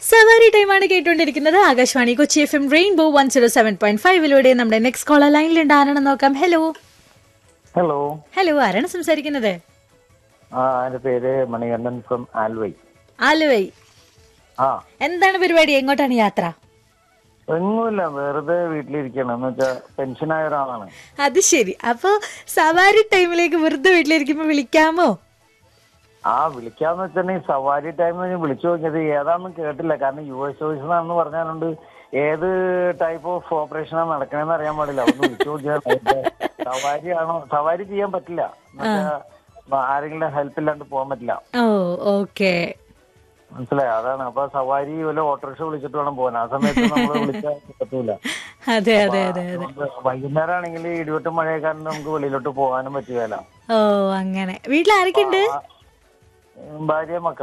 സവാരി ടൈമാണ് കേട്ടുകൊണ്ടിരിക്കുന്നത് Akashvani Kochi F M rainbow one zero seven point ഫൈവിലൂടെ നമ്മുടെ നെക്സ്റ്റ് കോളർ ലൈനിലുണ്ട് ആരാണെന്ന് നോക്കാം ഹലോ ഹലോ ഹലോ ആരാണ് സംസാരിക്കുന്നത് ആ എന്റെ പേര് മണികണ്ഠൻ ഫ്രം ആൽവൈ ആലുവൈ ആ എന്താണ് പരിപാടി എങ്ങോട്ടാണ് യാത്ര ഒന്നുമില്ല വെറുതെ വീട്ടിലിരിക്കണം എന്ന് വെച്ചാ പെൻഷനായ ഒരാളാണ് അത് ശരി അപ്പോ സവാരി ടൈമിലേക്ക് വെറുതെ വീട്ടിലിരിക്കുമ്പോ വിളിക്കാമോ ആ വിളിക്കാന്ന് വെച്ചിട്ടുണ്ടെങ്കിൽ സവാരി ടൈമിൽ ഞാൻ വിളിച്ചു നോക്കിയത് ഏതാണെന്നും കേട്ടില്ല കാരണം യു എസ് ഓഫീസ് ആണെന്ന് പറഞ്ഞാലുണ്ട് ഏത് ടൈപ്പ് ഓഫ് ഓപ്പറേഷനാണ് നടക്കണേന്ന് അറിയാൻ പാടില്ല ഒന്ന് വിളിച്ചു നോക്കിയാൽ സവാരി ആണോ സവാരി ചെയ്യാൻ പറ്റില്ല എന്നുവെച്ചാ ആരെങ്കിലും ഹെൽപ്പ് ഇല്ലാണ്ട് പോകാൻ പറ്റില്ല ഓ ഓക്കെ മനസ്സിലായി അതാണ് അപ്പൊ സവാരി വല്ല ഓട്ടോറിക്ഷ വിളിച്ചിട്ട് വേണം പോകാൻ ആ സമയത്ത് നമ്മൾ വിളിച്ചാൽ പറ്റൂല അതെ അതെ അതെ അതെ അതുകൊണ്ട് വൈകുന്നേരം ആണെങ്കിൽ ഇടിവെട്ടും മഴയൊക്കെ ആണെങ്കിൽ നമുക്ക് വെളിയിലോട്ട് പോകാനും പറ്റുകയില്ല ഓ അങ്ങനെ വീട്ടിൽ ആരൊക്കെ ഉണ്ട് ഭാര്യ മക്കൾ